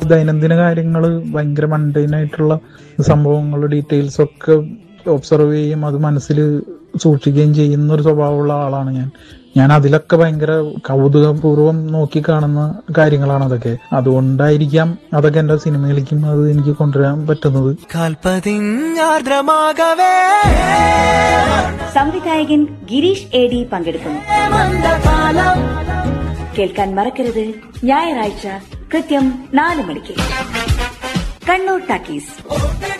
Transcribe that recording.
ദൈനംദിന കാര്യങ്ങൾ ഭയങ്കര മണ്ടൈനായിട്ടുള്ള സംഭവങ്ങൾ ഡീറ്റെയിൽസ് ഒക്കെ ഒബ്സർവ് ചെയ്യും അത് മനസ്സിൽ സൂക്ഷിക്കുകയും ചെയ്യുന്ന ഒരു സ്വഭാവമുള്ള ആളാണ് ഞാൻ ഞാൻ അതിലൊക്കെ ഭയങ്കര കൗതുകപൂർവ്വം നോക്കി കാണുന്ന കാര്യങ്ങളാണ് അതൊക്കെ അതുകൊണ്ടായിരിക്കാം അതൊക്കെ എന്റെ സിനിമയിലേക്കും അത് എനിക്ക് കൊണ്ടുവരാൻ പറ്റുന്നത് കാൽപതിഞ്ഞാർദ്രമാകവേ സംവിധായകൻ ഗിരീഷ് എ ഡി പങ്കെടുക്കുന്നു കേൾക്കാൻ മറക്കരുത് ഞായറാഴ്ച കൃത്യം നാല് മണിക്ക് കണ്ണൂർ ടാക്കീസ്